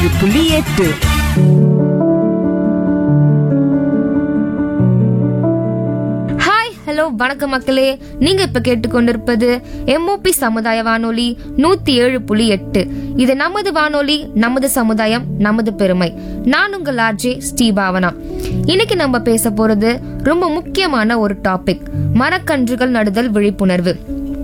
புள்ளி எட்டு hi hello வணக்கம் மக்களே நீங்க இப்ப கேட்டுக்கொண்டிருப்பது எம்ஓபி சமுதாய வானொலி நூத்தி ஏழு புள்ளி எட்டு இது நமது வானொலி நமது சமுதாயம் நமது பெருமை நான் உங்கள் ஆர்ஜே ஸ்ரீபாவனா இன்னைக்கு நம்ம பேச போறது ரொம்ப முக்கியமான ஒரு டாபிக் மரக்கன்றுகள் நடுதல் விழிப்புணர்வு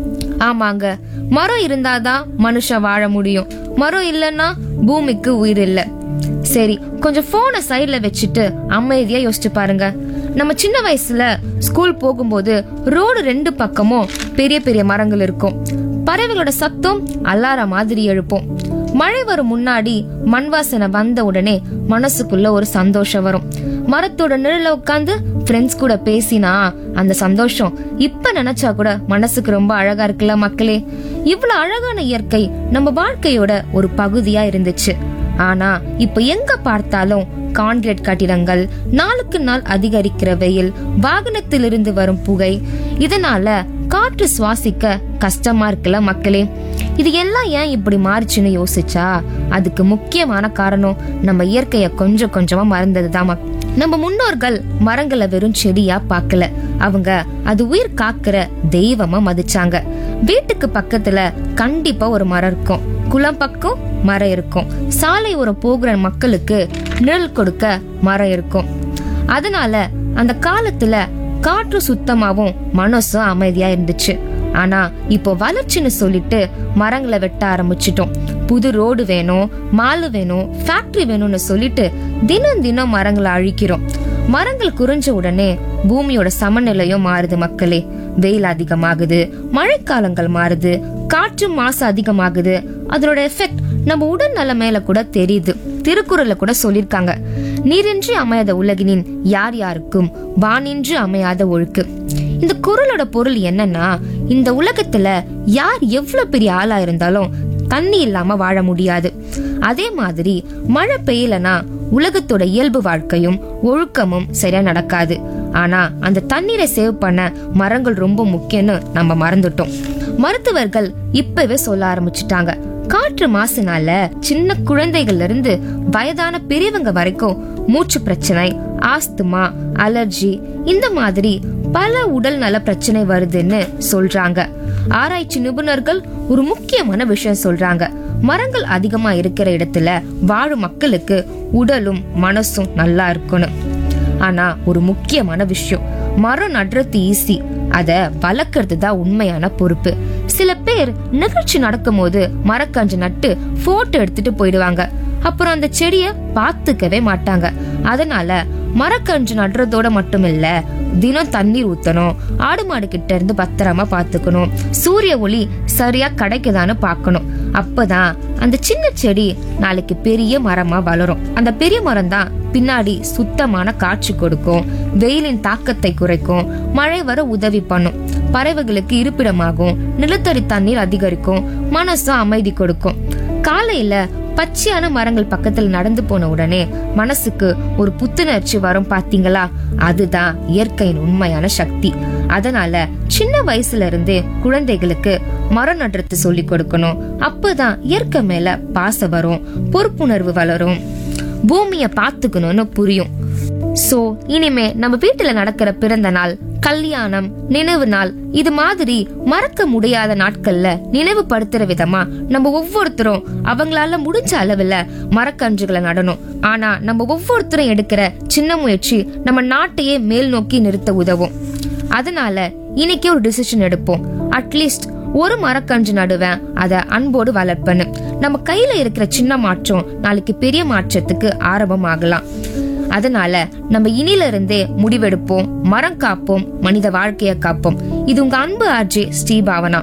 ஆமாங்க மரம் இருந்தாதான் மனுஷன் வாழ முடியும் மரம் இல்லைன்னா பூமிக்கு உயிர் இல்ல சரி கொஞ்சம் போனை சைடுல வச்சுட்டு அமைதியா யோசிச்சு பாருங்க நம்ம சின்ன வயசுல ஸ்கூல் போகும்போது ரோடு ரெண்டு பக்கமும் பெரிய பெரிய மரங்கள் இருக்கும் பறவைகளோட சத்தம் அல்லார மாதிரி எழுப்போம் மழை வரும் முன்னாடி மண் வாசனை வந்த உடனே மனசுக்குள்ள ஒரு சந்தோஷம் வரும் மரத்தோட நிழல உட்காந்து ஃப்ரெண்ட்ஸ் கூட பேசினா அந்த சந்தோஷம் இப்ப நினைச்சா கூட மனசுக்கு ரொம்ப அழகா இருக்குல்ல மக்களே இவ்வளவு அழகான இயற்கை நம்ம வாழ்க்கையோட ஒரு பகுதியா இருந்துச்சு ஆனா இப்ப எங்க பார்த்தாலும் கான்கிரீட் கட்டிடங்கள் நாளுக்கு நாள் அதிகரிக்கிற வெயில் வாகனத்திலிருந்து வரும் புகை இதனால காற்று சுவாசிக்க கஷ்டமா இருக்குல்ல மக்களே இது எல்லாம் ஏன் இப்படி மாறுச்சுன்னு யோசிச்சா அதுக்கு முக்கியமான காரணம் நம்ம இயற்கைய கொஞ்சம் கொஞ்சமா மறந்ததுதான் மக்- நம்ம முன்னோர்கள் மரங்களை வெறும் செடியா பார்க்கல அவங்க அது உயிர் காக்கிற தெய்வமா மதிச்சாங்க வீட்டுக்கு பக்கத்துல கண்டிப்பா ஒரு மரம் இருக்கும் குளம் பக்கம் மரம் இருக்கும் சாலை ஓரம் போகிற மக்களுக்கு நிழல் கொடுக்க மரம் இருக்கும் அதனால அந்த காலத்துல காற்று சுத்தமாவும் மனசும் அமைதியா இருந்துச்சு ஆனா இப்போ வளர்ச்சின்னு சொல்லிட்டு மரங்களை வெட்ட ஆரம்பிச்சிட்டோம் புது ரோடு வேணும் மாலு வேணும் ஃபேக்டரி வேணும்னு சொல்லிட்டு தினம் தினம் மரங்களை அழிக்கிறோம் மரங்கள் குறைஞ்ச உடனே பூமியோட சமநிலையும் மாறுது மக்களே வெயில் அதிகமாகுது மழைக்காலங்கள் மாறுது காற்று மாசு அதிகமாகுது அதனோட எஃபெக்ட் நம்ம உடல் நல மேல கூட தெரியுது திருக்குறள்ல கூட சொல்லிருக்காங்க நீரின்றி அமையாத உலகினின் யார் யாருக்கும் வானின்றி அமையாத ஒழுக்கு இந்த குறளோட பொருள் என்னன்னா இந்த உலகத்துல யார் எவ்வளவு பெரிய ஆளா இருந்தாலும் தண்ணி இல்லாம வாழ முடியாது அதே மாதிரி மழை பெய்யலனா உலகத்தோட இயல்பு வாழ்க்கையும் ஒழுக்கமும் சரியா நடக்காது ஆனா அந்த தண்ணீரை சேவ் பண்ண மரங்கள் ரொம்ப முக்கியம்னு நம்ம மறந்துட்டோம் மருத்துவர்கள் இப்பவே சொல்ல ஆரம்பிச்சுட்டாங்க காற்று மாசுனால சின்ன குழந்தைகள்ல இருந்து வயதான பெரியவங்க வரைக்கும் மூச்சு பிரச்சனை ஆஸ்துமா அலர்ஜி இந்த மாதிரி பல உடல் நல பிரச்சனை வருதுன்னு சொல்றாங்க ஆராய்ச்சி நிபுணர்கள் ஒரு முக்கியமான விஷயம் சொல்றாங்க மரங்கள் அதிகமா இருக்கிற இடத்துல வாழும் மக்களுக்கு உடலும் மனசும் நல்லா இருக்கணும் ஆனா ஒரு முக்கியமான விஷயம் மரம் நடுறது ஈஸி அத வளர்க்கறது தான் உண்மையான பொறுப்பு சில பேர் நிகழ்ச்சி நடக்கும்போது மரக்கன்று நட்டு போட்டோ எடுத்துட்டு போயிடுவாங்க அப்புறம் அந்த செடிய பாத்துக்கவே மாட்டாங்க அதனால மரக்கன்று நடுறதோட மட்டும் இல்ல தினம் தண்ணீர் ஊத்தணும் ஆடு மாடு கிட்ட இருந்து பத்திரமா பாத்துக்கணும் சூரிய ஒளி சரியா கிடைக்குதான்னு பார்க்கணும் அப்பதான் அந்த சின்ன செடி நாளைக்கு பெரிய மரமா வளரும் அந்த பெரிய மரம் தான் பின்னாடி சுத்தமான காற்று கொடுக்கும் வெயிலின் தாக்கத்தை குறைக்கும் மழை வர உதவி பண்ணும் பறவைகளுக்கு இருப்பிடமாகும் நிலத்தடி தண்ணீர் அதிகரிக்கும் மனசும் அமைதி கொடுக்கும் காலையில பச்சையான மரங்கள் பக்கத்துல நடந்து போன உடனே மனசுக்கு ஒரு புத்துணர்ச்சி வரும் பாத்தீங்களா அதுதான் இயற்கையின் உண்மையான சக்தி அதனால சின்ன வயசுல இருந்தே குழந்தைகளுக்கு மரம் நடுறது சொல்லி கொடுக்கணும் அப்பதான் இயற்கை மேல பாசம் வரும் பொறுப்புணர்வு வளரும் பூமிய பாத்துக்கணும்னு புரியும் சோ இனிமே நம்ம வீட்டுல நடக்கிற பிறந்த நாள் கல்யாணம் நினைவு நாள் இது மாதிரி மறக்க முடியாத நாட்கள்ல நினைவுபடுத்துற விதமா நம்ம ஒவ்வொருத்தரும் அவங்களால முடிஞ்ச அளவுல மரக்கன்றுகளை நடணும் ஆனா நம்ம ஒவ்வொருத்தரும் எடுக்கிற சின்ன முயற்சி நம்ம நாட்டையே மேல் நோக்கி நிறுத்த உதவும் அதனால இன்னைக்கே ஒரு டிசிஷன் எடுப்போம் அட்லீஸ்ட் ஒரு மரக்கன்று நடுவேன் அத அன்போடு வளர்ப்பேன்னு நம்ம கையில இருக்கிற சின்ன மாற்றம் நாளைக்கு பெரிய மாற்றத்துக்கு ஆரம்பம் ஆகலாம் அதனால நம்ம இனில இருந்தே முடிவெடுப்போம் மரம் காப்போம் மனித வாழ்க்கையை காப்போம் இது உங்க அன்பு ஆர்ஜே ஸ்ரீபாவனா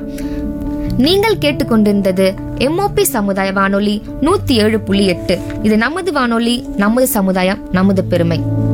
நீங்கள் கேட்டுக்கொண்டிருந்தது எம்ஓபி சமுதாய வானொலி நூத்தி ஏழு புள்ளி எட்டு இது நமது வானொலி நமது சமுதாயம் நமது பெருமை